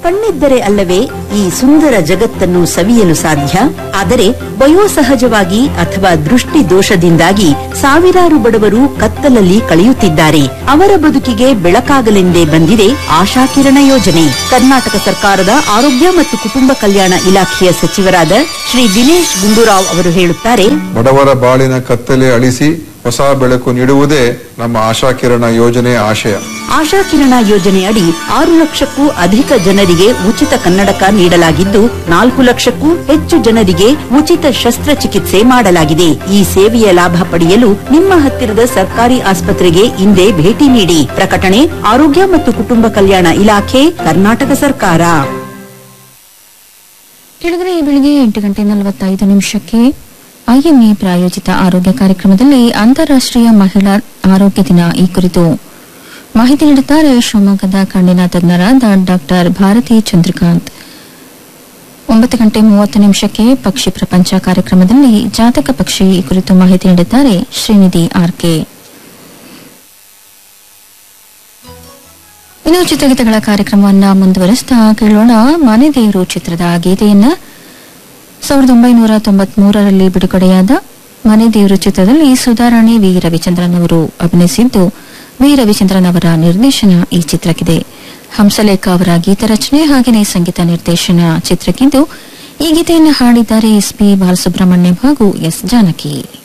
ಕಣ್ಣಿದ್ದರೆ ಅಲ್ಲವೇ ಈ ಸುಂದರ ಜಗತ್ತನ್ನು ಸವಿಯಲು ಸಾಧ್ಯ ಆದರೆ ವಯೋಸಹಜವಾಗಿ ಅಥವಾ ದೃಷ್ಟಿ ದೋಷದಿಂದಾಗಿ ಸಾವಿರಾರು ಬಡವರು ಕತ್ತಲಲ್ಲಿ ಕಳೆಯುತ್ತಿದ್ದಾರೆ ಅವರ ಬದುಕಿಗೆ ಬೆಳಕಾಗಲೆಂದೇ ಬಂದಿದೆ ಆಶಾಕಿರಣ ಯೋಜನೆ ಕರ್ನಾಟಕ ಸರ್ಕಾರದ ಆರೋಗ್ಯ ಮತ್ತು ಕುಟುಂಬ ಕಲ್ಯಾಣ ಇಲಾಖೆಯ ಸಚಿವರಾದ ಶ್ರೀ ದಿನೇಶ್ ಗುಂಡೂರಾವ್ ಅವರು ಹೇಳುತ್ತಾರೆ ಬಡವರ ಬಾಳಿನ ಕತ್ತಲೆ ಅಳಿಸಿ ಹೊಸ ಬೆಳಕು ನೀಡುವುದೇ ನಮ್ಮ ಆಶಾಕಿರಣ ಯೋಜನೆಯ ಆಶಯ ಆಶಾಕಿರಣ ಯೋಜನೆ ಅಡಿ ಆರು ಲಕ್ಷಕ್ಕೂ ಅಧಿಕ ಜನರಿಗೆ ಉಚಿತ ಕನ್ನಡಕ ನೀಡಲಾಗಿದ್ದು ನಾಲ್ಕು ಲಕ್ಷಕ್ಕೂ ಹೆಚ್ಚು ಜನರಿಗೆ ಉಚಿತ ಶಸ್ತ್ರಚಿಕಿತ್ಸೆ ಮಾಡಲಾಗಿದೆ ಈ ಸೇವೆಯ ಲಾಭ ಪಡೆಯಲು ನಿಮ್ಮ ಹತ್ತಿರದ ಸರ್ಕಾರಿ ಆಸ್ಪತ್ರೆಗೆ ಇಂದೇ ಭೇಟಿ ನೀಡಿ ಪ್ರಕಟಣೆ ಆರೋಗ್ಯ ಮತ್ತು ಕುಟುಂಬ ಕಲ್ಯಾಣ ಇಲಾಖೆ ಕರ್ನಾಟಕ ಸರ್ಕಾರ ಕೆಳಗಡೆ ಈ ಬೆಳಿಗ್ಗೆ ಎಂಟು ಗಂಟೆ ನಲವತ್ತೈದು ನಿಮಿಷಕ್ಕೆ ಐಎಂಎ ಪ್ರಾಯೋಜಿತ ಆರೋಗ್ಯ ಕಾರ್ಯಕ್ರಮದಲ್ಲಿ ಅಂತಾರಾಷ್ಟ್ರೀಯ ಮಹಿಳಾ ಆರೋಗ್ಯ ದಿನ ಈ ಕುರಿತು ಮಾಹಿತಿ ನೀಡುತ್ತಾರೆ ಶಿವಮೊಗ್ಗದ ಕಣ್ಣಿನ ತಜ್ಞರಾದ ಡಾಕ್ಟರ್ ಭಾರತಿ ಚಂದ್ರಕಾಂತ್ ಒಂಬತ್ತು ಗಂಟೆ ಮೂವತ್ತು ನಿಮಿಷಕ್ಕೆ ಪಕ್ಷಿ ಪ್ರಪಂಚ ಕಾರ್ಯಕ್ರಮದಲ್ಲಿ ಜಾತಕ ಪಕ್ಷಿ ಈ ಕುರಿತು ಮಾಹಿತಿ ನೀಡುತ್ತಾರೆ ಶ್ರೀನಿಧಿ ಆರ್ಕೆ ಇನ್ನು ಚಿತ್ರಗೀತೆಗಳ ಕಾರ್ಯಕ್ರಮವನ್ನ ಮುಂದುವರಿಸ್ತಾ ಕೇಳೋಣ ಮನೆ ದೇವರು ಚಿತ್ರದ ಗೀತೆಯನ್ನ ಸಾವಿರದ ಒಂಬೈನೂರ ತೊಂಬತ್ಮೂರರಲ್ಲಿ ಬಿಡುಗಡೆಯಾದ ಮನೆ ದೇವರು ಚಿತ್ರದಲ್ಲಿ ಸುಧಾರಾಣಿ ವಿ ರವಿಚಂದ್ರನ್ ಅವರು ಅಭಿನಯಿಸಿದ್ದು ವಿ ರವಿಚಂದ್ರನ್ ಅವರ ನಿರ್ದೇಶನ ಈ ಚಿತ್ರಕ್ಕಿದೆ ಹಂಸಲೇಖ ಅವರ ಗೀತರಚನೆ ಹಾಗೆಯೇ ಸಂಗೀತ ನಿರ್ದೇಶನ ಚಿತ್ರಕ್ಕಿದ್ದು ಈ ಗೀತೆಯನ್ನು ಹಾಡಿದ್ದಾರೆ ಎಸ್ ಪಿ ಬಾಲಸುಬ್ರಹ್ಮಣ್ಯಂ ಹಾಗೂ ಎಸ್ ಜಾನಕಿ